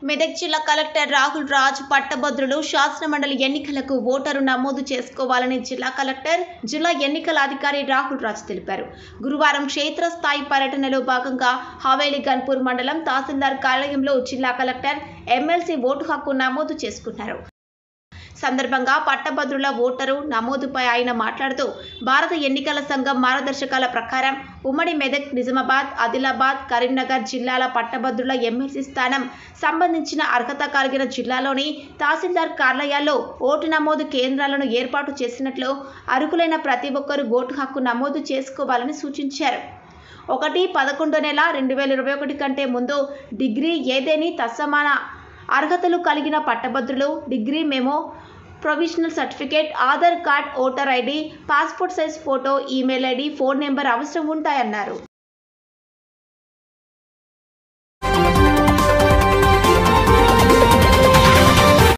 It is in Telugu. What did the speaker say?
మెదక్ జిల్లా కలెక్టర్ రాహుల్ రాజ్ పట్టభద్రులు శాసనమండలి ఎన్నికలకు ఓటరు నమోదు చేసుకోవాలని జిల్లా కలెక్టర్ జిల్లా ఎన్నికల అధికారి రాహుల్ రాజ్ తెలిపారు గురువారం క్షేత్రస్థాయి పర్యటనలో భాగంగా హవేలి గన్పూర్ మండలం తహసీల్దార్ కార్యాలయంలో జిల్లా కలెక్టర్ ఎమ్మెల్సీ ఓటు హక్కు నమోదు చేసుకున్నారు సందర్భంగా పట్టభద్రుల ఓటరు నమోదుపై ఆయన మాట్లాడుతూ భారత ఎన్నికల సంఘం మార్గదర్శకాల ప్రకారం ఉమ్మడి మెదక్ నిజామాబాద్ ఆదిలాబాద్ కరీంనగర్ జిల్లాల పట్టభద్రుల ఎమ్మెల్సీ స్థానం సంబంధించిన అర్హత కలిగిన జిల్లాలోని తహసీల్దార్ కార్యాలయాల్లో ఓటు నమోదు కేంద్రాలను ఏర్పాటు చేసినట్లు అర్హులైన ప్రతి ఒక్కరూ ఓటు హక్కు నమోదు చేసుకోవాలని సూచించారు ఒకటి పదకొండు నెల రెండు వేల ఇరవై ఒకటి కంటే ముందు డిగ్రీ ఏదేని తత్సమాన అర్హతలు కలిగిన పట్టభద్రులు degree memo provisional certificate Aadhaar card voter ID passport size photo email ID phone number అవసరం ఉంటాయన్నారు